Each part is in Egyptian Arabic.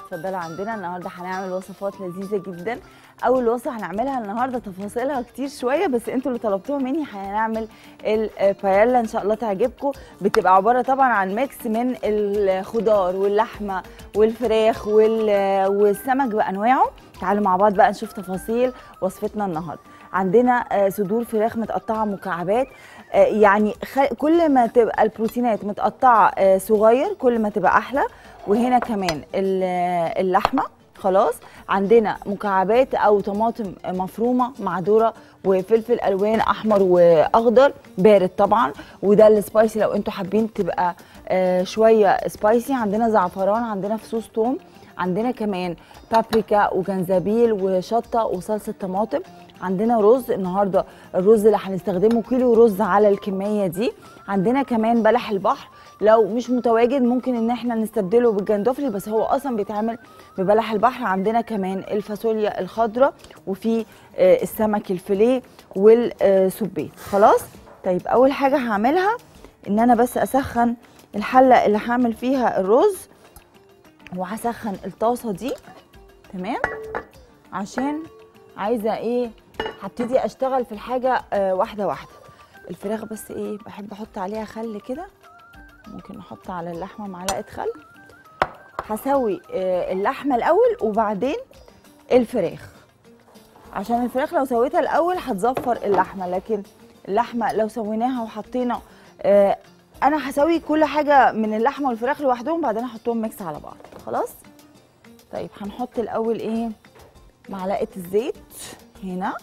اتفضلوا عندنا النهارده هنعمل وصفات لذيذه جدا اول وصفه هنعملها النهارده تفاصيلها كتير شويه بس انتوا اللي طلبتوها مني هنعمل البايلا ان شاء الله تعجبكم بتبقى عباره طبعا عن ميكس من الخضار واللحمه والفراخ وال- والسمك بانواعه تعالوا مع بعض بقى نشوف تفاصيل وصفتنا النهارده عندنا آه، صدور فراخ متقطعه مكعبات آه، يعني خ- كل ما تبقى البروتينات متقطعه آه، صغير كل ما تبقى احلى وهنا كمان ال- آه، اللحمه خلاص عندنا مكعبات او طماطم مفرومه مع ذره وفلفل الوان احمر واخضر بارد طبعا وده السبايسي لو انتوا حابين تبقى آه، شويه سبايسي عندنا زعفران عندنا فصوص توم عندنا كمان بابريكا وجنزبيل وشطه وصلصه طماطم عندنا رز النهارده الرز اللي هنستخدمه كيلو رز على الكميه دي عندنا كمان بلح البحر لو مش متواجد ممكن ان احنا نستبدله بالجندفلي بس هو اصلا بيتعمل ببلح البحر عندنا كمان الفاصوليا الخضراء وفي آه، السمك الفيليه والسبيت خلاص طيب اول حاجه هعملها ان انا بس اسخن الحله اللي هعمل فيها الرز وهسخن الطاسه دي تمام عشان عايزه ايه هبتدي اشتغل في الحاجه آه واحده واحده الفراخ بس ايه بحب احط عليها خل كده ممكن احط على اللحمه معلقه خل هسوي آه اللحمه الاول وبعدين الفراخ عشان الفراخ لو سويتها الاول هتزفر اللحمه لكن اللحمه لو سويناها وحطينا آه انا هسوي كل حاجه من اللحمه والفراخ لوحدهم بعدين احطهم ميكس على بعض خلاص طيب هنحط الاول ايه معلقه الزيت هنا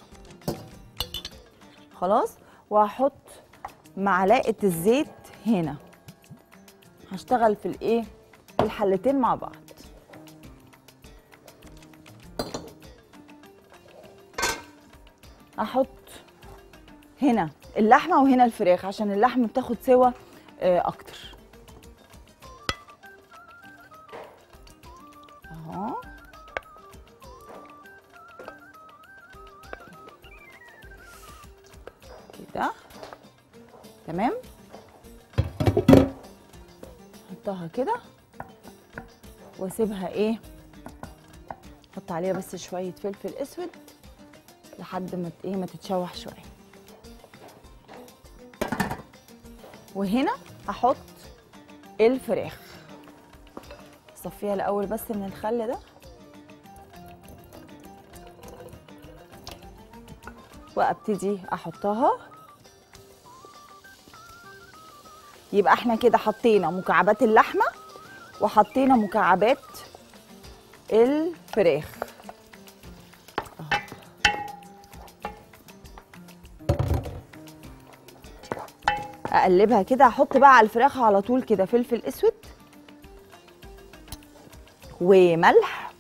خلاص وهحط معلقه الزيت هنا هشتغل في الايه الحلتين مع بعض احط هنا اللحمه وهنا الفراخ عشان اللحمه بتاخد سوا آه، اكتر اهو كده تمام احطها كده واسيبها ايه احط عليها بس شويه فلفل اسود لحد ما ت- ايه ما تتشوح شويه وهنا احط الفراخ صفيها الاول بس من الخل ده وابتدي احطها يبقى احنا كده حطينا مكعبات اللحمه وحطينا مكعبات الفراخ أهو. اقلبها كده احط بقى على الفراخ على طول كده فلفل اسود وملح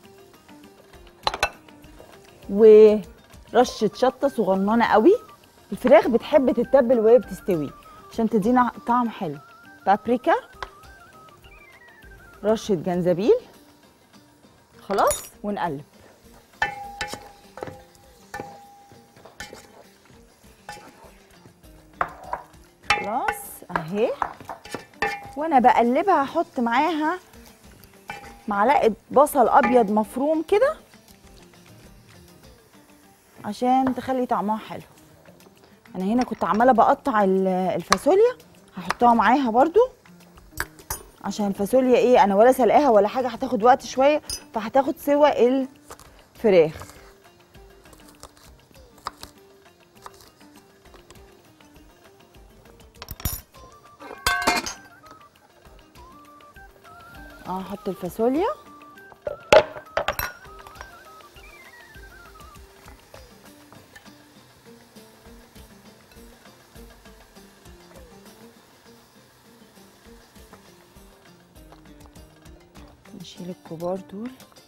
ورشه شطه صغننه قوي الفراخ بتحب تتبل وهي بتستوي عشان تدينا طعم حلو بابريكا رشه جنزبيل خلاص ونقلب خلاص اهي وانا بقلبها هحط معاها معلقه بصل ابيض مفروم كده عشان تخلي طعمها حلو انا هنا كنت عماله بقطع ال- الفاصوليا هحطها معاها برضو عشان الفاصوليا ايه انا ولا سلقاها ولا حاجه هتاخد وقت شويه فهتاخد سوا الفراخ اه احط الفاصوليا نشيل الكبار دول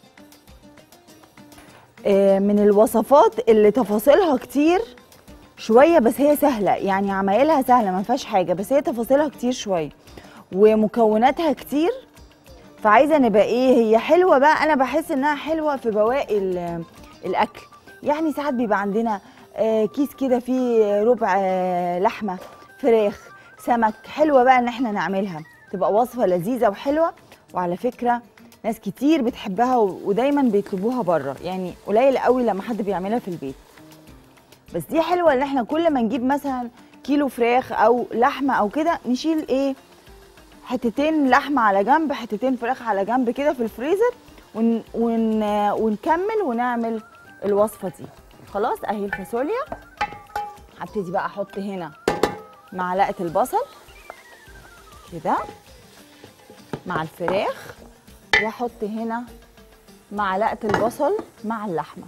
آه، من الوصفات اللي تفاصيلها كتير شويه بس هي سهله يعني عمايلها سهله ما فيهاش حاجه بس هي تفاصيلها كتير شويه ومكوناتها كتير فعايزه نبقى ايه هي حلوه بقى انا بحس انها حلوه في بواقي ال- الاكل يعني ساعات بيبقى عندنا آه، كيس كده فيه ربع آه، لحمه فراخ سمك حلوه بقى ان احنا نعملها تبقى وصفه لذيذه وحلوه وعلى فكره ناس كتير بتحبها و- ودايما بيطلبوها بره يعني قليل قوي لما حد بيعملها في البيت بس دي حلوه ان احنا كل ما نجيب مثلا كيلو فراخ او لحمه او كده نشيل ايه حتتين لحمه على جنب حتتين فراخ على جنب كده في الفريزر ون ون ونكمل ونعمل الوصفه دي خلاص اهي الفاصوليا هبتدي بقى احط هنا معلقه البصل كده مع الفراخ واحط هنا معلقه البصل مع اللحمه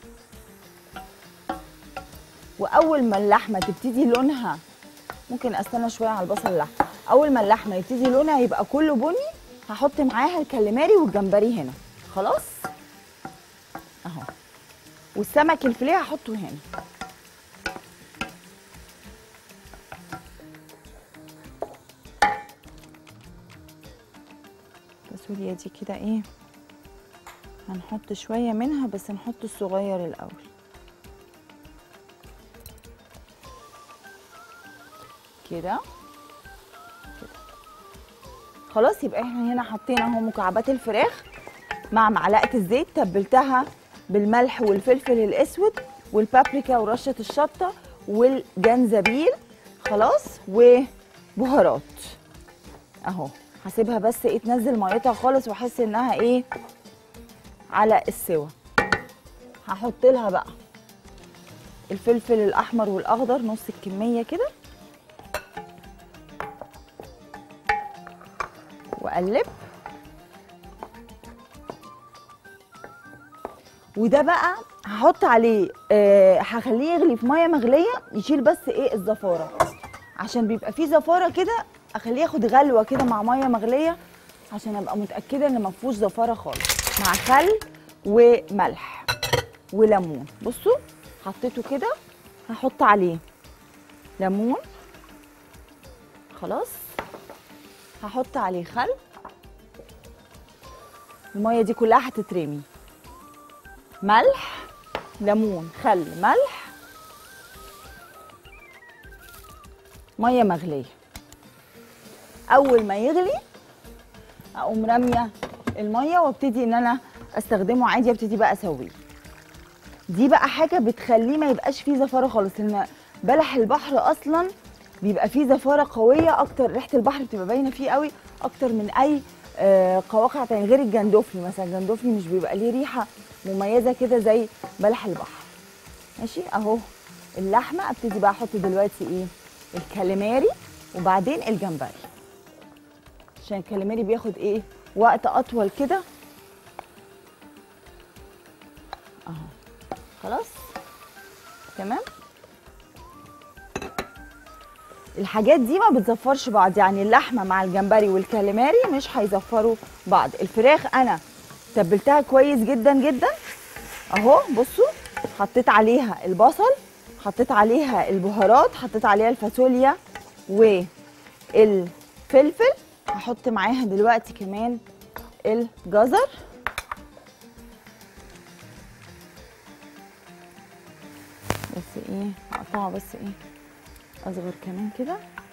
واول ما اللحمه تبتدي لونها ممكن استنى شويه على البصل اللحمه اول ما اللحمه يبتدي لونها يبقى كله بني هحط معاها الكاليماري والجمبري هنا خلاص اهو والسمك الفيليه هحطه هنا الفاصوليا دي كده ايه هنحط شويه منها بس نحط الصغير الاول كده كده. خلاص يبقى احنا هنا حطينا اهو مكعبات الفراخ مع معلقه الزيت تبلتها بالملح والفلفل الاسود والبابريكا ورشه الشطه والجنزبيل خلاص وبهارات اهو هسيبها بس ايه تنزل ميتها خالص واحس انها ايه على السوا هحط لها بقى الفلفل الاحمر والاخضر نص الكميه كده واقلب وده بقى هحط عليه آه هخليه يغلي في ميه مغليه يشيل بس ايه الزفاره عشان بيبقى فيه زفاره كده اخليه ياخد غلوه كده مع ميه مغليه عشان ابقى متاكده ان ما فيهوش زفاره خالص مع خل وملح وليمون بصوا حطيته كده هحط عليه ليمون خلاص هحط عليه خل الميه دي كلها هتترمي ملح ليمون خل ملح ميه مغليه اول ما يغلي اقوم راميه الميه وابتدي ان انا استخدمه عادي ابتدي بقى اسويه دي بقى حاجه بتخليه ما يبقاش فيه زفاره خالص لان بلح البحر اصلا بيبقى فيه زفاره قويه اكتر ريحه البحر بتبقى باينه فيه قوي اكتر من اي آه، قواقع تاني غير الجندوفلي مثلا الجندوفلي مش بيبقى ليه ريحه مميزه كده زي بلح البحر ماشي اهو اللحمه ابتدي بقى احط دلوقتي ايه الكاليماري وبعدين الجمبري عشان الكاليماري بياخد ايه وقت اطول كده اهو خلاص تمام الحاجات دي ما بتزفرش بعض يعني اللحمه مع الجمبري والكاليماري مش هيزفروا بعض الفراخ انا تبلتها كويس جدا جدا اهو بصوا حطيت عليها البصل حطيت عليها البهارات حطيت عليها الفاصوليا والفلفل هحط معاها دلوقتي كمان الجزر بس ايه هقطعه بس ايه اصغر كمان كده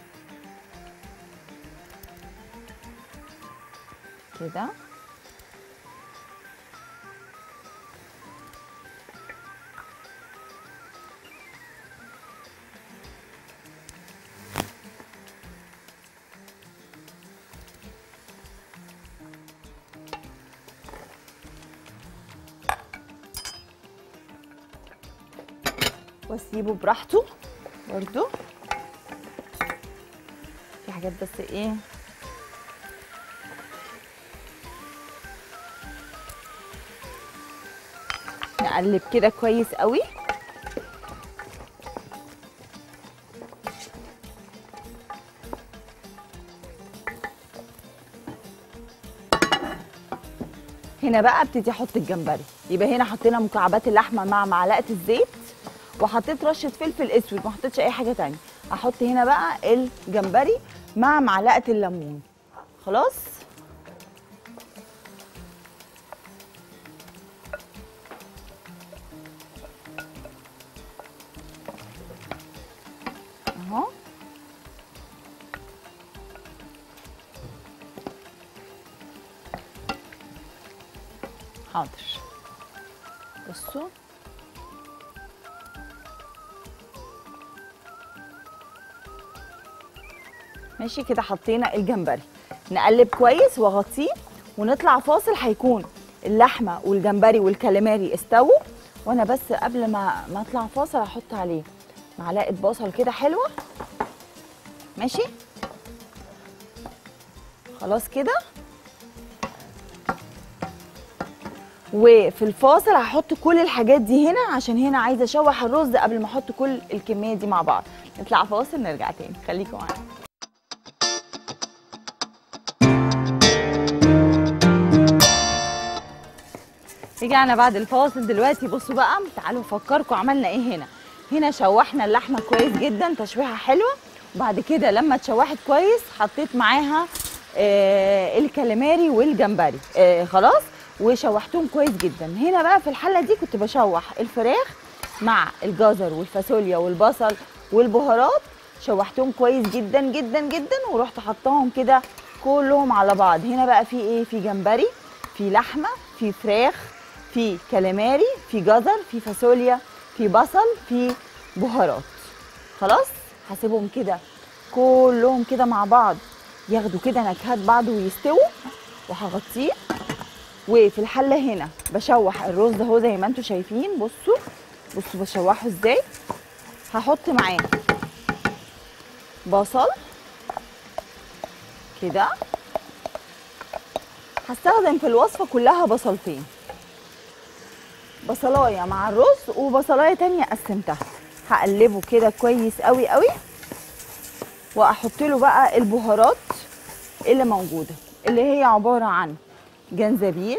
كده واسيبه براحته برضو في حاجات بس ايه نقلب كده كويس قوي هنا بقى ابتدي احط الجمبري يبقى هنا حطينا مكعبات اللحمه مع معلقه الزيت وحطيت رشه فلفل اسود ما حطيتش اي حاجه تانية احط هنا بقى الجمبري مع معلقه الليمون خلاص اهو حاضر بصوا ماشي كده حطينا الجمبري نقلب كويس واغطيه ونطلع فاصل هيكون اللحمه والجمبري والكاليماري استووا وانا بس قبل ما ما اطلع فاصل هحط عليه معلقه بصل كده حلوه ماشي خلاص كده وفي الفاصل هحط كل الحاجات دي هنا عشان هنا عايزه اشوح الرز قبل ما احط كل الكميه دي مع بعض نطلع فاصل نرجع تاني خليكم معانا رجعنا بعد الفاصل دلوقتي بصوا بقى تعالوا نفكركم عملنا ايه هنا هنا شوحنا اللحمه كويس جدا تشويحه حلوه وبعد كده لما اتشوحت كويس حطيت معاها آه الكاليماري والجمبري آه خلاص وشوحتهم كويس جدا هنا بقى في الحله دي كنت بشوح الفراخ مع الجزر والفاصوليا والبصل والبهارات شوحتهم كويس جدا جدا جدا ورحت حطاهم كده كلهم على بعض هنا بقى في ايه في جمبري في لحمه في فراخ في كاليماري في جزر في فاصوليا في بصل في بهارات خلاص هسيبهم كده كلهم كده مع بعض ياخدوا كده نكهات بعض ويستووا وهغطيه وفي الحله هنا بشوح الرز اهو زي ما انتم شايفين بصوا بصوا بشوحه ازاي هحط معاه بصل كده هستخدم في الوصفه كلها بصلتين بصلايه مع الرز وبصلايه تانية قسمتها هقلبه كده كويس قوي قوي واحط له بقى البهارات اللي موجوده اللي هي عباره عن جنزبيل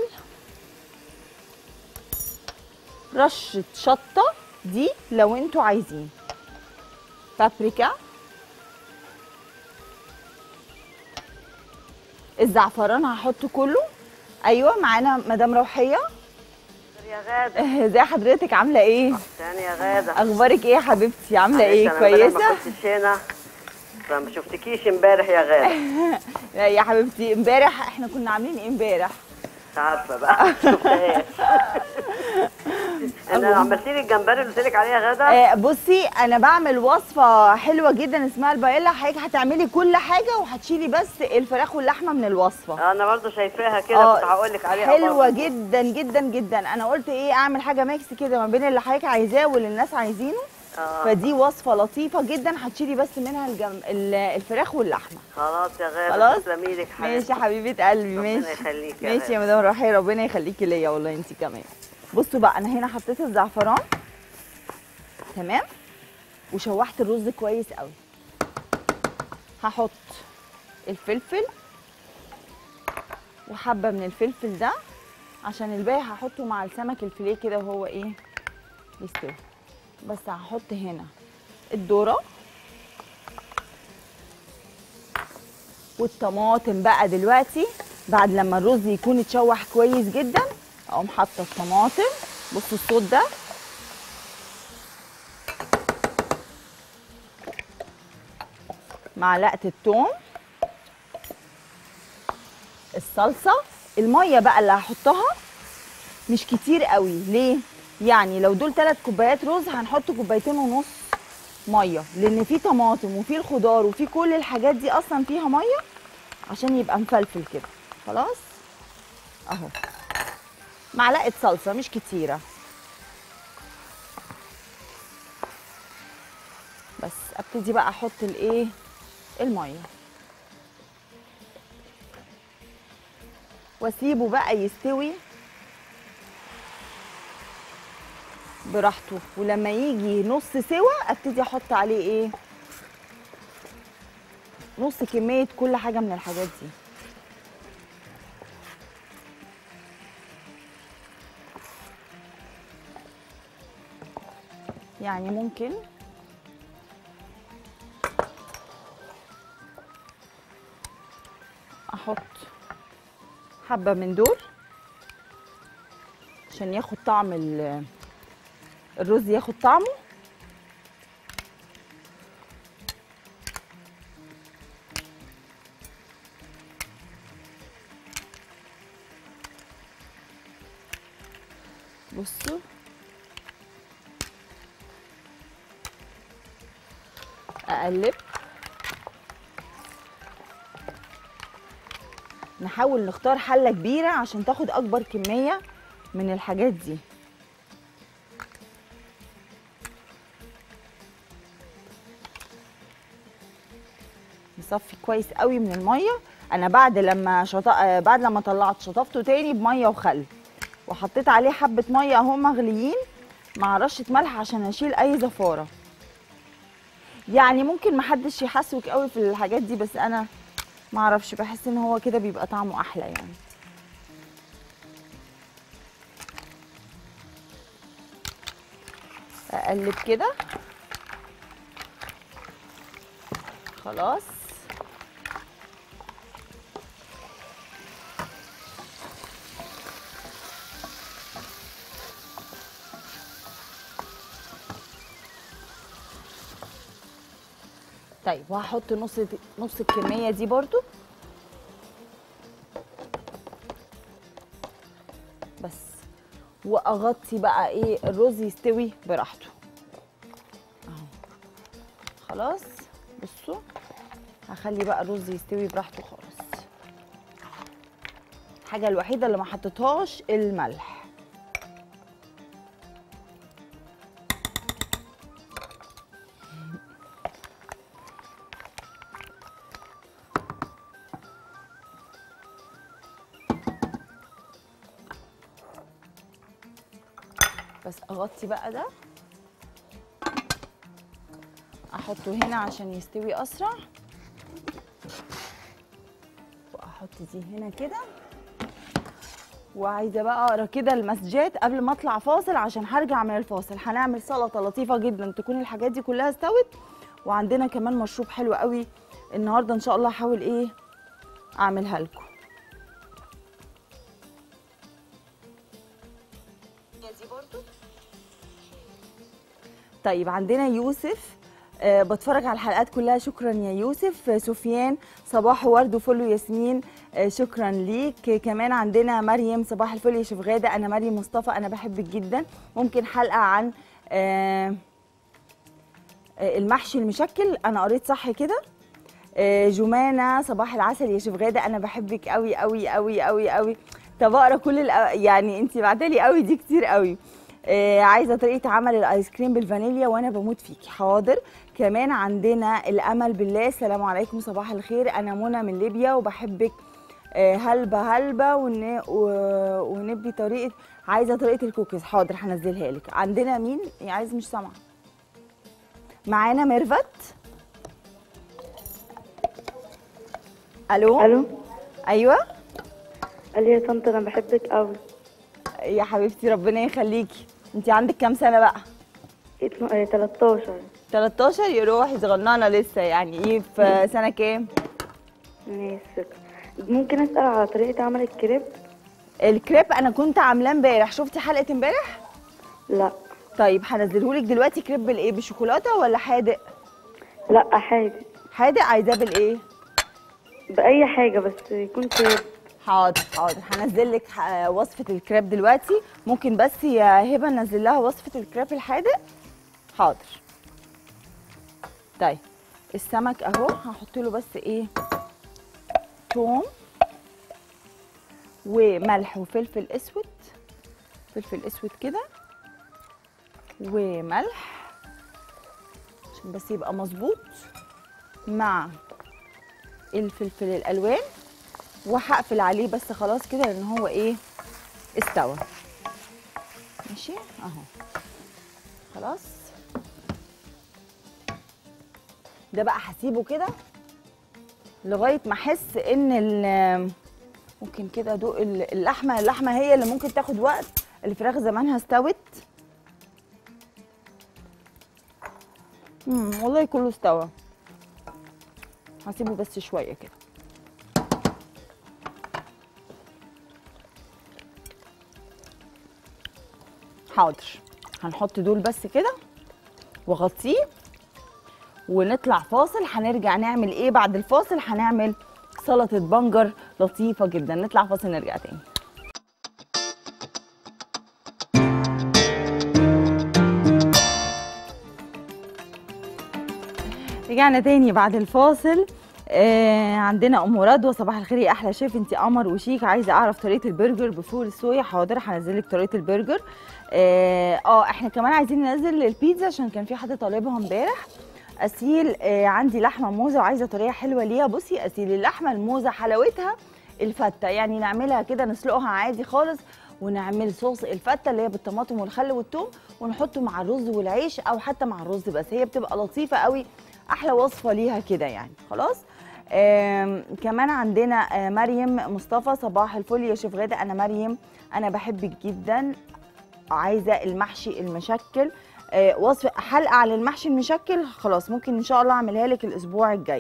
رشه شطه دي لو انتوا عايزين بابريكا الزعفران هحطه كله ايوه معانا مدام روحيه يا غادة ازي حضرتك عامله ايه تاني يا غادة اخبارك ايه يا حبيبتي عامله معلش ايه أنا امبارح كويسه ما كنتش هنا فما شفتكيش امبارح يا غادة لا يا حبيبتي امبارح احنا كنا عاملين ايه امبارح مش عارفة بقى شفتهاش انا عملت لي الجمبري اللي قلت لك عليه يا غادة آه بصي انا بعمل وصفه حلوه جدا اسمها البايلا حضرتك هتعملي كل حاجه وهتشيلي بس الفراخ واللحمه من الوصفه انا برضو شايفاها كده كنت هقول لك عليها حلوه برضو. جدا جدا جدا انا قلت ايه اعمل حاجه ميكس كده ما بين اللي حضرتك عايزاه واللي الناس عايزينه آه. فدي وصفه لطيفه جدا هتشيلي بس منها الجم... ال- الفراخ واللحمه خلاص يا غادة خلاص؟ تسلمي لك ماشي يا حبيبه قلبي ربنا ماشي يخليك يا ماشي غادة. يا مدام رحية ربنا يخليكي ليا والله انت كمان بصوا بقى انا هنا حطيت الزعفران تمام وشوحت الرز كويس قوي هحط الفلفل وحبه من الفلفل ده عشان الباقي هحطه مع السمك الفيليه كده وهو ايه يستوي بس هحط هنا الذره والطماطم بقى دلوقتي بعد لما الرز يكون اتشوح كويس جدا اقوم حاطه الطماطم بصوا الصوت ده معلقه الثوم الصلصه الميه بقى اللي هحطها مش كتير قوي ليه يعني لو دول ثلاث كوبايات رز هنحط كوبايتين ونص ميه لان في طماطم وفي الخضار وفي كل الحاجات دي اصلا فيها ميه عشان يبقى مفلفل كده خلاص اهو معلقه صلصه مش كتيره بس ابتدي بقى احط الايه الميه واسيبه بقى يستوي براحته ولما يجي نص سوا ابتدي احط عليه ايه نص كميه كل حاجه من الحاجات دي يعني ممكن احط حبه من دول عشان ياخد طعم ال- الرز ياخد طعمه بصوا اقلب نحاول نختار حله كبيره عشان تاخد اكبر كميه من الحاجات دي نصفي كويس قوي من الميه انا بعد لما شط... آه، بعد لما طلعت شطفته تاني بميه وخل وحطيت عليه حبه ميه اهو مغليين مع رشه ملح عشان اشيل اي زفاره يعني ممكن محدش يحسوك قوي في الحاجات دي بس انا ما اعرفش بحس ان هو كده بيبقى طعمه احلى يعني اقلب كده خلاص طيب وهحط نص نص الكميه دي برضو بس واغطي بقى ايه الرز يستوي براحته اهو خلاص بصوا هخلي بقى الرز يستوي براحته خالص الحاجه الوحيده اللي ما حطيتهاش الملح بس اغطي بقى ده احطه هنا عشان يستوي اسرع واحط دي هنا كده وعايزه بقى اقرا كده المسجات قبل ما اطلع فاصل عشان هرجع من الفاصل هنعمل سلطه لطيفه جدا تكون الحاجات دي كلها استوت وعندنا كمان مشروب حلو قوي النهارده ان شاء الله هحاول ايه اعملها لكم دي برضو طيب عندنا يوسف آه بتفرج على الحلقات كلها شكرا يا يوسف آه، سفيان صباح ورد وفل وياسمين آه شكرا ليك آه، كمان عندنا مريم صباح الفل يا شيف غاده انا مريم مصطفى انا بحبك جدا ممكن حلقه عن آه آه، المحشي المشكل انا قريت صح كده آه، جمانه صباح العسل يا شيف غاده انا بحبك قوي قوي قوي قوي قوي طب اقرا كل الأ... يعني انت بعتلي قوي دي كتير قوي آه عايزه طريقه عمل الايس كريم بالفانيليا وانا بموت فيكي حاضر كمان عندنا الامل بالله السلام عليكم صباح الخير انا منى من ليبيا وبحبك آه هلبة هلبة ون... و- ونبي طريقه عايزه طريقه الكوكيز حاضر هنزلها لك عندنا مين يا عايز مش سامعه معانا ميرفت الو الو ايوه قال لي يا طنط انا بحبك قوي يا حبيبتي ربنا يخليكي انت عندك كام سنه بقى 13 13 يا روحي صغننه لسه يعني ايه في سنه كام ماشي شكرا ممكن اسال على طريقه عمل الكريب الكريب انا كنت عاملاه امبارح شفتي حلقه امبارح لا طيب هنزلهولك دلوقتي كريب بالايه بالشوكولاته ولا حادق لا حاجه حادق عايزاه بالايه باي حاجه بس يكون كريب حاضر حاضر هنزل لك ح- وصفه الكريب دلوقتي ممكن بس يا هبه ننزل لها وصفه الكريب الحادق حاضر طيب السمك اهو هحط له بس ايه توم وملح وفلفل اسود فلفل اسود كده وملح عشان بس يبقى مظبوط مع الفلفل الالوان وهقفل عليه بس خلاص كده لان هو ايه استوى ماشي اهو خلاص ده بقى هسيبه كده لغايه ما احس ان ال- ممكن كده ادوق ال- اللحمه اللحمه هي اللي ممكن تاخد وقت الفراخ زمانها استوت امم والله كله استوى هسيبه بس شويه كده حاضر هنحط دول بس كده واغطيه ونطلع فاصل هنرجع نعمل ايه بعد الفاصل هنعمل سلطه بنجر لطيفه جدا نطلع فاصل نرجع تاني رجعنا تاني بعد الفاصل آه عندنا ام رضوى صباح الخير يا احلى شيف انت قمر وشيك عايزه اعرف طريقه البرجر بفول الصويا حاضر هنزل لك طريقه البرجر اه آه، احنا كمان عايزين ننزل البيتزا عشان كان في حد طالبها امبارح اسيل آه عندي لحمه موزه وعايزه طريقه حلوه ليها بصي اسيل اللحمه الموزه حلاوتها الفته يعني نعملها كده نسلقها عادي خالص ونعمل صوص الفته اللي هي بالطماطم والخل والثوم ونحطه مع الرز والعيش او حتى مع الرز بس هي بتبقى لطيفه قوي احلى وصفه ليها كده يعني خلاص آم، كمان عندنا آه، مريم مصطفى صباح الفل يا شيف غاده انا مريم انا بحبك جدا عايزه المحشي المشكل آه، وصفه حلقه على المحشي المشكل خلاص ممكن ان شاء الله اعملها لك الاسبوع الجاي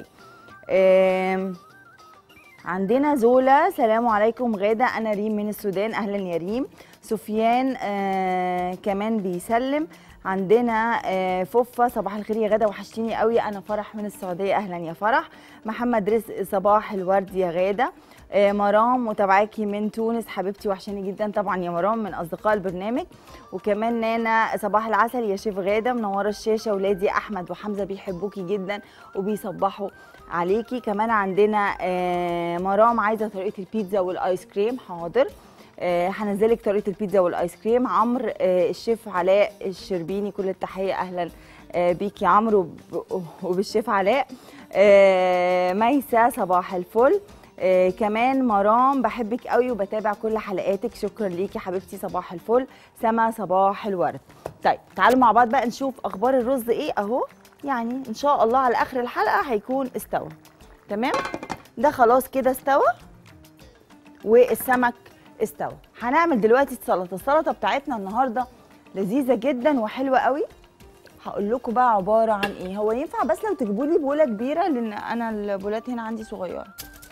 آم، عندنا زولا سلام عليكم غادة أنا ريم من السودان أهلا يا ريم سفيان آه كمان بيسلم عندنا آه فوفا صباح الخير يا غادة وحشتيني قوي أنا فرح من السعودية أهلا يا فرح محمد رزق صباح الورد يا غادة آه مرام متابعاكي من تونس حبيبتي وحشاني جدا طبعا يا مرام من أصدقاء البرنامج وكمان نانا صباح العسل يا شيف غادة منورة الشاشة ولادي أحمد وحمزة بيحبوكي جدا وبيصبحوا عليكي كمان عندنا آه، مرام عايزه طريقه البيتزا والايس كريم حاضر آه، هنزلك طريقه البيتزا والايس كريم عمرو آه، الشيف علاء الشربيني كل التحيه اهلا آه، بيك يا عمرو وب- وبالشيف علاء آه، ميسة صباح الفل آه كمان مرام بحبك قوي وبتابع كل حلقاتك شكرا ليكي حبيبتي صباح الفل سما صباح الورد طيب تعالوا مع بعض بقى نشوف اخبار الرز ايه اهو يعني ان شاء الله على اخر الحلقه هيكون استوى تمام ده خلاص كده استوى والسمك استوى هنعمل دلوقتي السلطه السلطه بتاعتنا النهارده لذيذه جدا وحلوه قوي هقول لكم بقى عباره عن ايه هو ينفع بس لو تجيبوا لي بوله كبيره لان انا البولات هنا عندي صغيره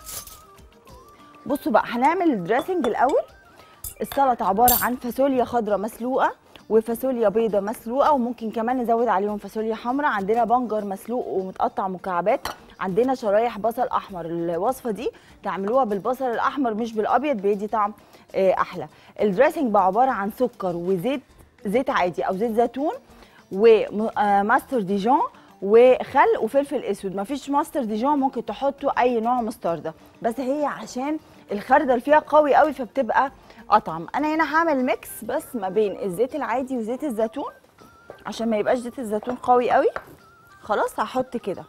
بصوا بقى هنعمل الدريسنج الاول السلطه عباره عن فاصوليا خضراء مسلوقه وفاصوليا بيضه مسلوقه وممكن كمان نزود عليهم فاصوليا حمراء عندنا بنجر مسلوق ومتقطع مكعبات عندنا شرايح بصل احمر الوصفه دي تعملوها بالبصل الاحمر مش بالابيض بيدي طعم آه، احلى الدريسنج بقى عباره عن سكر وزيت زيت عادي او زيت زيتون وماستر ديجون وخل وفلفل اسود مفيش ماستر ديجون ممكن تحطوا اي نوع مستردة بس هي عشان الخردل فيها قوي قوي فبتبقى اطعم انا هنا هعمل ميكس بس ما بين الزيت العادي وزيت الزيتون عشان ما يبقاش زيت الزيتون قوي قوي خلاص هحط كده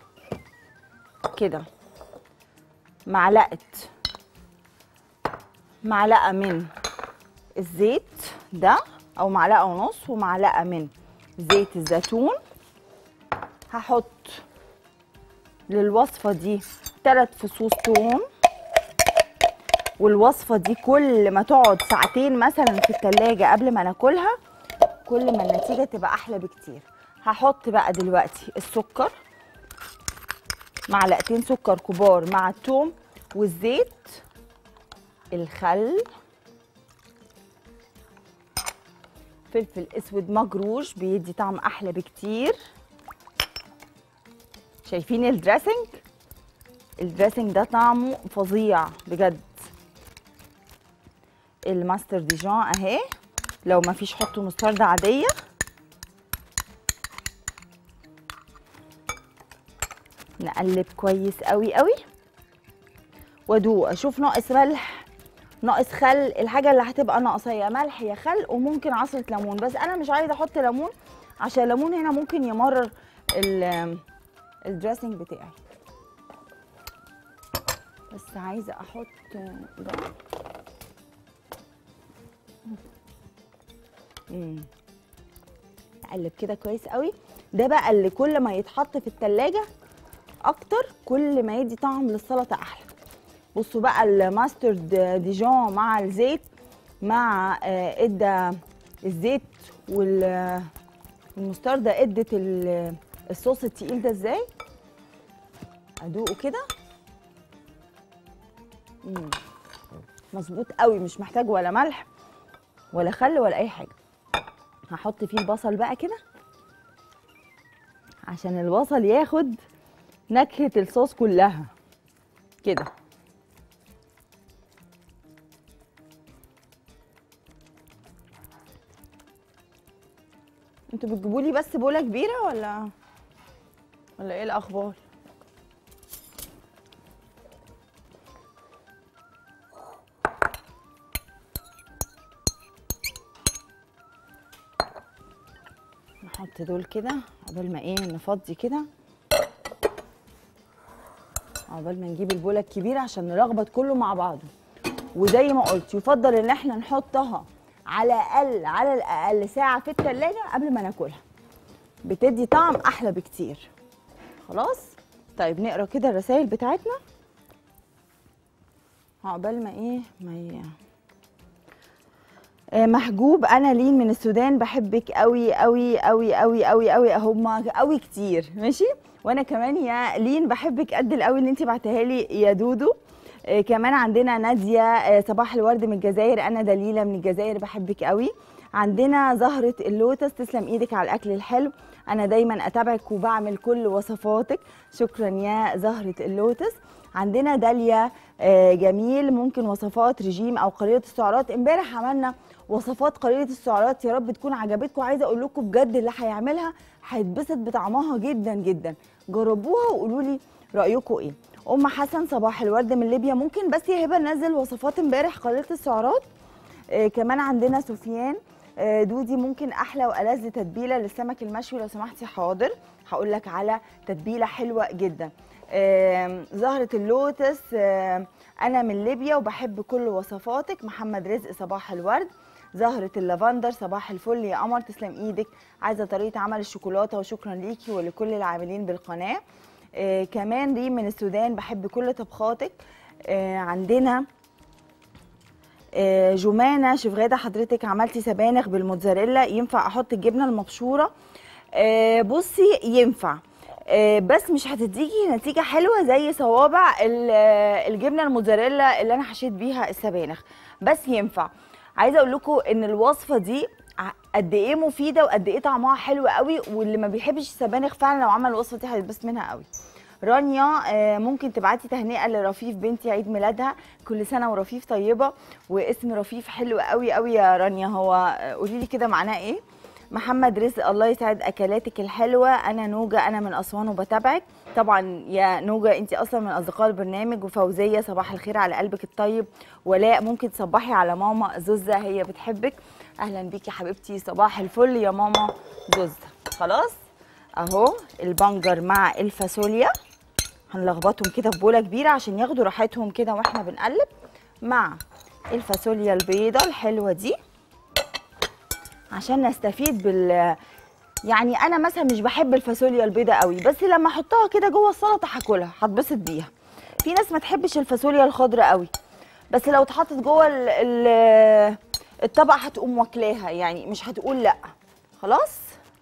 كده معلقه معلقه من الزيت ده او معلقه ونص ومعلقه من زيت الزيتون هحط للوصفه دي ثلاث فصوص ثوم والوصفه دي كل ما تقعد ساعتين مثلا في التلاجة قبل ما ناكلها كل ما النتيجه تبقى احلى بكتير هحط بقى دلوقتي السكر معلقتين سكر كبار مع الثوم والزيت الخل فلفل اسود مجروش بيدي طعم احلى بكتير شايفين الدريسنج الدريسنج ده طعمه فظيع بجد الماستر ديجون اهي لو ما فيش حطوا مستردة عادية نقلب كويس قوي قوي وادوق اشوف ناقص ملح ناقص خل الحاجه اللي هتبقى ناقصه يا ملح يا خل وممكن عصره ليمون بس انا مش عايزه احط ليمون عشان الليمون هنا ممكن يمرر ال- الدريسنج بتاعي بس عايزه احط ده مم. اقلب كده كويس قوي ده بقى اللي كل ما يتحط في التلاجة اكتر كل ما يدي طعم للسلطه احلى بصوا بقى الماسترد ديجون مع الزيت مع آه، ادى الزيت وال- والمستردة ادت ال- الصوص التقيل ده ازاي ادوقه كده مم. مظبوط قوي مش محتاج ولا ملح ولا خل ولا اي حاجه هحط فيه البصل بقى كده عشان البصل ياخد نكهه الصوص كلها كده انتوا بتجيبوا لي بس بوله كبيره ولا ولا ايه الاخبار نحط دول كده عقبال ما ايه نفضي كده عقبال ما نجيب البوله الكبيره عشان نلخبط كله مع بعضه وزي ما قلت يفضل ان احنا نحطها على الاقل على الاقل ساعه في التلاجة قبل ما ناكلها بتدي طعم احلى بكتير خلاص طيب نقرا كده الرسائل بتاعتنا عقبال ما ايه ما ي... آه، محجوب انا لين من السودان بحبك قوي قوي قوي قوي قوي قوي هما قوي كتير ماشي وانا كمان يا لين بحبك قد القوي اللي انت بعتها لي يا دودو آه، كمان عندنا ناديه آه، صباح الورد من الجزائر انا دليله من الجزائر بحبك قوي عندنا زهره اللوتس تسلم ايدك على الاكل الحلو انا دايما اتابعك وبعمل كل وصفاتك شكرا يا زهره اللوتس عندنا داليا آه، جميل ممكن وصفات رجيم او قليله السعرات امبارح عملنا وصفات قليله السعرات يا رب تكون عجبتكم عايزه اقول لكم بجد اللي هيعملها هيتبسط بطعمها جدا جدا جربوها وقولوا لي رايكم ايه ام حسن صباح الورد من ليبيا ممكن بس يا هبه ننزل وصفات امبارح قليله السعرات آه كمان عندنا سفيان آه دودي ممكن احلى والذ تتبيله للسمك المشوي لو سمحتي حاضر هقول لك على تتبيله حلوه جدا آم، زهره اللوتس آم، انا من ليبيا وبحب كل وصفاتك محمد رزق صباح الورد زهرة اللافندر صباح الفل يا قمر تسلم ايدك عايزة طريقة عمل الشوكولاتة وشكرا ليكي ولكل العاملين بالقناة آه كمان ريم من السودان بحب كل طبخاتك آه عندنا آه جمانة شوف غادة حضرتك عملتي سبانخ بالموتزاريلا ينفع احط الجبنة المبشورة آه بصي ينفع آه، بس مش هتديكي نتيجة حلوة زي صوابع ال- آه، الجبنة الموتزاريلا اللي انا حشيت بيها السبانخ بس ينفع عايزة اقول لكم ان الوصفة دي ع- قد ايه مفيدة وقد ايه طعمها حلو قوي واللي ما بيحبش السبانخ فعلا لو عمل الوصفة دي هيتبسط منها قوي رانيا آه، ممكن تبعتي تهنئه لرفيف بنتي عيد ميلادها كل سنه ورفيف طيبه واسم رفيف حلو قوي قوي يا رانيا هو آه، قولي لي كده معناه ايه محمد رزق الله يسعد اكلاتك الحلوه انا نوجه انا من اسوان وبتابعك طبعا يا نوجه انت اصلا من اصدقاء البرنامج وفوزيه صباح الخير على قلبك الطيب ولاء ممكن تصبحي على ماما زوزه هي بتحبك اهلا بيكي حبيبتي صباح الفل يا ماما زوزه خلاص اهو البنجر مع الفاصوليا هنلخبطهم كده في بوله كبيره عشان ياخدوا راحتهم كده واحنا بنقلب مع الفاصوليا البيضه الحلوه دي عشان نستفيد بال يعني انا مثلا مش بحب الفاصوليا البيضه قوي بس لما احطها كده جوه السلطه هاكلها هتبسط بيها في ناس ما تحبش الفاصوليا الخضراء قوي بس لو اتحطت جوه ال- ال- الطبق هتقوم واكلاها يعني مش هتقول لا خلاص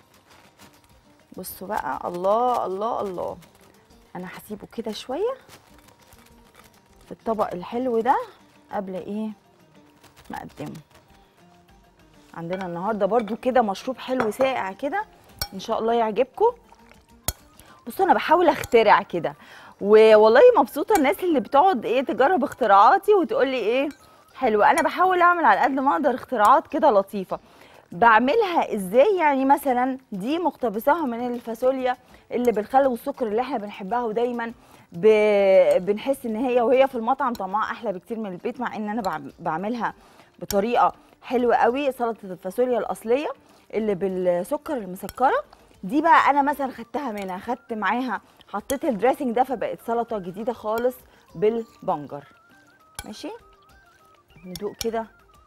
بصوا بقى الله الله الله انا هسيبه كده شويه في الطبق الحلو ده قبل ايه ما اقدمه عندنا النهارده برضو كده مشروب حلو ساقع كده ان شاء الله يعجبكم بصوا انا بحاول اخترع كده والله مبسوطه الناس اللي بتقعد ايه تجرب اختراعاتي وتقول لي ايه حلوه انا بحاول اعمل على قد ما اقدر اختراعات كده لطيفه بعملها ازاي يعني مثلا دي مقتبساها من الفاصوليا اللي بالخل والسكر اللي احنا بنحبها ودايما ب... بنحس ان هي وهي في المطعم طعمها احلى بكتير من البيت مع ان انا بعم- بعملها بطريقه حلوه قوي سلطه الفاصوليا الاصليه اللي بالسكر المسكره دي بقى انا مثلا خدتها منها خدت معاها حطيت الدريسنج ده فبقت سلطه جديده خالص بالبنجر ماشي ندوق كده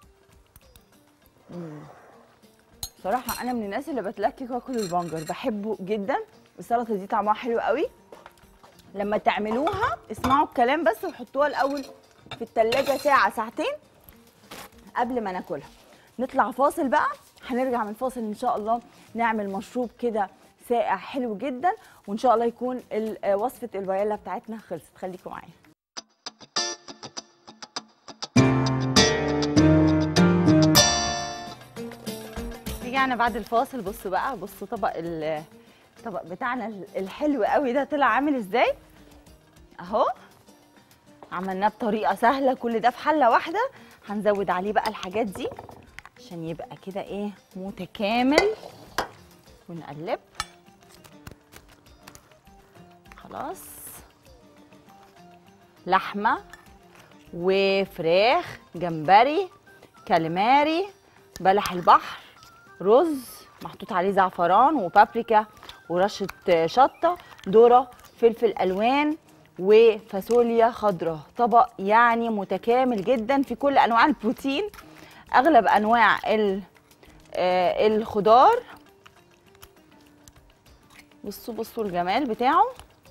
مم. بصراحه انا من الناس اللي بتلكك واكل البنجر بحبه جدا السلطه دي طعمها حلو قوي لما تعملوها اسمعوا الكلام بس وحطوها الاول في التلاجة ساعه ساعتين قبل ما ناكلها نطلع فاصل بقى هنرجع من فاصل ان شاء الله نعمل مشروب كده ساقع حلو جدا وان شاء الله يكون ال- آه، وصفه البايلا بتاعتنا خلصت خليكم معايا رجعنا بعد الفاصل بصوا بقى بصوا طبق ال- الطبق بتاعنا ال- الحلو قوي ده طلع عامل ازاي اهو عملناه بطريقه سهله كل ده في حله واحده هنزود عليه بقى الحاجات دي عشان يبقى كده ايه متكامل ونقلب خلاص لحمه وفراخ جمبري كاليماري بلح البحر رز محطوط عليه زعفران وبابريكا ورشه شطه ذره فلفل الوان وفاصوليا خضراء طبق يعني متكامل جدا في كل انواع البروتين اغلب انواع ال- آه، الخضار بصوا بصوا الجمال بتاعه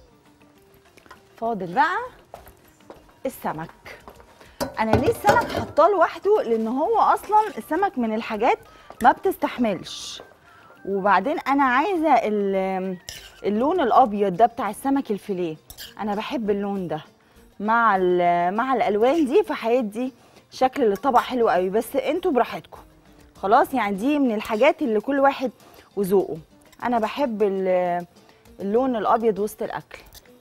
فاضل بقى السمك انا ليه السمك حطاه لوحده لان هو اصلا السمك من الحاجات ما بتستحملش وبعدين انا عايزه ال- اللون الابيض ده بتاع السمك الفيليه انا بحب اللون ده مع ال- مع الالوان دي فهيدي شكل للطبق حلو قوي بس انتوا براحتكم خلاص يعني دي من الحاجات اللي كل واحد وذوقه انا بحب ال- اللون الابيض وسط الاكل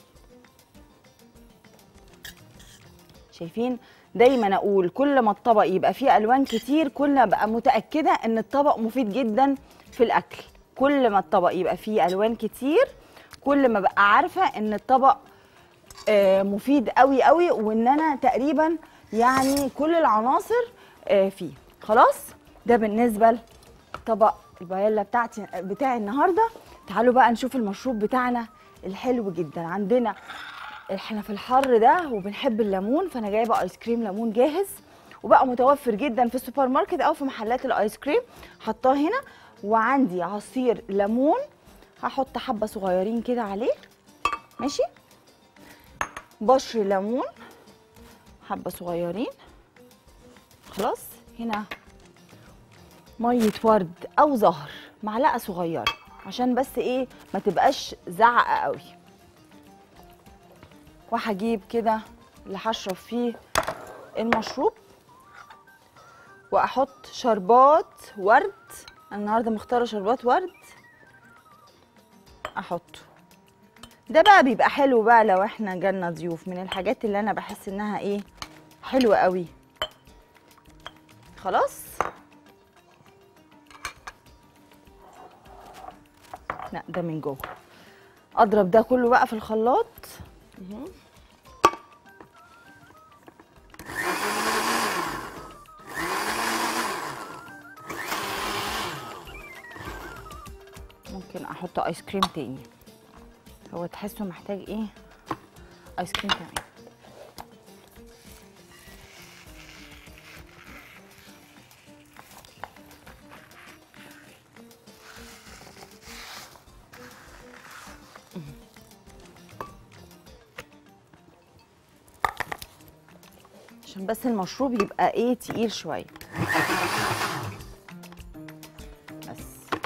شايفين دايما اقول كل ما الطبق يبقى فيه الوان كتير كل ما ابقى متاكده ان الطبق مفيد جدا في الاكل كل ما الطبق يبقى فيه الوان كتير كل ما بقى عارفه ان الطبق آه، مفيد قوي قوي وان انا تقريبا يعني كل العناصر آه، فيه خلاص ده بالنسبه لطبق البايلا بتاعتي بتاعي النهارده تعالوا بقى نشوف المشروب بتاعنا الحلو جدا عندنا احنا في الحر ده وبنحب الليمون فانا جايبه ايس كريم ليمون جاهز وبقى متوفر جدا في السوبر ماركت او في محلات الايس كريم حطاه هنا وعندي عصير ليمون هحط حبه صغيرين كده عليه ماشي بشر ليمون حبه صغيرين خلاص هنا ميه ورد او زهر معلقه صغيره عشان بس ايه ما تبقاش زعقه قوي وهجيب كده اللي هشرب فيه المشروب واحط شربات ورد أنا النهارده مختاره شربات ورد احطه ده بقى بيبقى حلو بقى لو احنا جالنا ضيوف من الحاجات اللي انا بحس انها ايه حلوه قوي خلاص لا ده من جوه اضرب ده كله بقى في الخلاط مهم. ممكن احط ايس كريم تاني هو تحسه محتاج ايه ايس كريم كمان عشان بس المشروب يبقى ايه تقيل شويه بس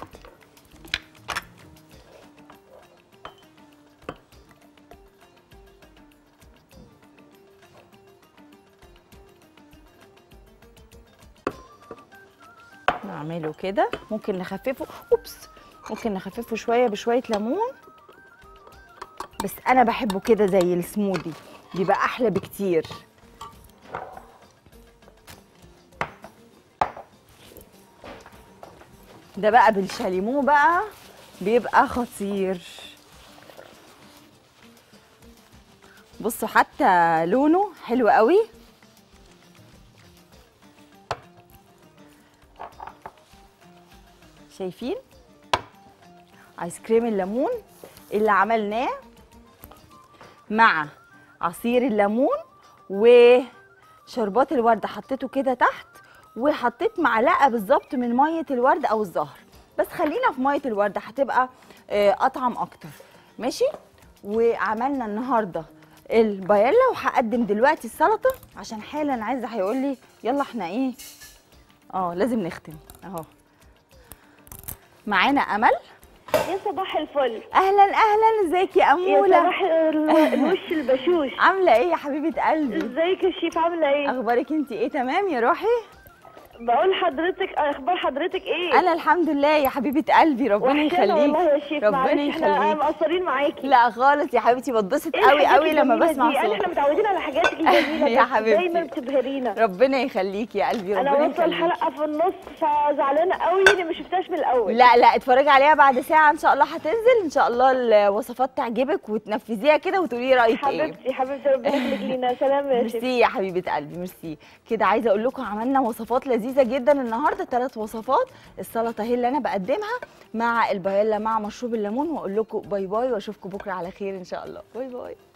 نعمله كده ممكن نخففه اوبس ممكن نخففه شويه بشويه ليمون بس انا بحبه كده زي السموذي بيبقى احلى بكتير ده بقى بالشاليمو بقى بيبقى خطير بصوا حتى لونه حلو قوي شايفين ايس كريم الليمون اللي عملناه مع عصير الليمون وشربات الورد حطيته كده تحت وحطيت معلقه بالظبط من ميه الورد او الزهر بس خلينا في ميه الورد هتبقى آه، اطعم اكتر ماشي وعملنا النهارده البايلا وهقدم دلوقتي السلطه عشان حالا عايزه هيقول لي يلا احنا ايه اه لازم نختم اهو معانا امل يا صباح الفل اهلا اهلا ازيك يا يا اموله صباح ال- الوش البشوش عامله ايه يا حبيبه قلبي ازيك يا شيف عامله ايه اخبارك انت ايه تمام يا روحي بقول لحضرتك اخبار حضرتك ايه انا الحمد لله يا حبيبه قلبي ربنا وحشانة والله يخليك يا شيف ربنا معلش احنا يخليك. مقصرين معاكي لا خالص يا حبيبتي بتبسط إيه قوي الحاجات قوي لما الجميلة بسمع دي؟ يعني احنا صوتك متعودين على حاجاتك الجميله يا بس حبيبتي. دايما بتبهرينا ربنا يخليك يا قلبي انا ربنا واصله يخليك الحلقه في النص فزعلانه قوي اني ما شفتهاش من الاول لا لا اتفرجي عليها بعد ساعة ان شاء الله هتنزل ان شاء الله الوصفات تعجبك وتنفذيها كده وتقولي لي رأيك ايه حبيبتي حبيبتي ربنا يخليك لينا سلام يا شيف ميرسي يا حبيبه قلبي ميرسي كده عايزه اقول لكم عملنا وصفات لذيذه جدا النهارده ثلاث وصفات السلطه هي اللي انا بقدمها مع البايلا مع مشروب الليمون واقول لكم باي باي واشوفكم بكره على خير ان شاء الله باي باي